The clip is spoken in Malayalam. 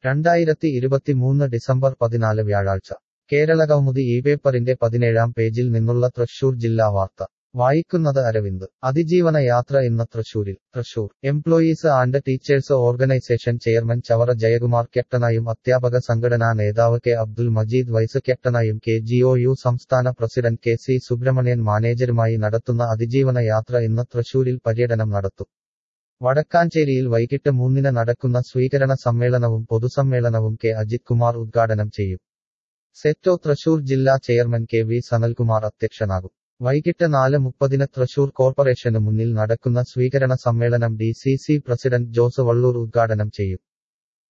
രണ്ടായിരത്തി ഇരുപത്തിമൂന്ന് ഡിസംബർ പതിനാല് വ്യാഴാഴ്ച കേരളകൗമുദി ഈ പേപ്പറിന്റെ പതിനേഴാം പേജിൽ നിന്നുള്ള തൃശൂർ ജില്ലാ വാർത്ത വായിക്കുന്നത് അരവിന്ദ് അതിജീവന യാത്ര ഇന്ന് തൃശൂരിൽ Thrissur employees and teachers organisation chairman Chavara Jayakumar ക്യാപ്റ്റനായും അധ്യാപക സംഘടനാ നേതാവ് കെ അബ്ദുൽ മജീദ് വൈസ് ക്യാപ്റ്റനായും കെ ജിഒയു സംസ്ഥാന പ്രസിഡന്റ് കെ സി സുബ്രഹ്മണ്യൻ മാനേജരുമായി നടത്തുന്ന അതിജീവന യാത്ര ഇന്ന് തൃശൂരിൽ പര്യടനം നടത്തും വടക്കാഞ്ചേരിയിൽ വൈകിട്ട് മൂന്നിന് നടക്കുന്ന സ്വീകരണ സമ്മേളനവും പൊതുസമ്മേളനവും കെ അജിത് കുമാർ ഉദ്ഘാടനം ചെയ്യും സെറ്റോ തൃശൂർ ജില്ലാ ചെയർമാൻ കെ വി സനൽകുമാർ അധ്യക്ഷനാകും വൈകിട്ട് നാല് മുപ്പതിന് തൃശൂർ കോർപ്പറേഷന് മുന്നിൽ നടക്കുന്ന സ്വീകരണ സമ്മേളനം D C C president Jose Vallur ഉദ്ഘാടനം ചെയ്യും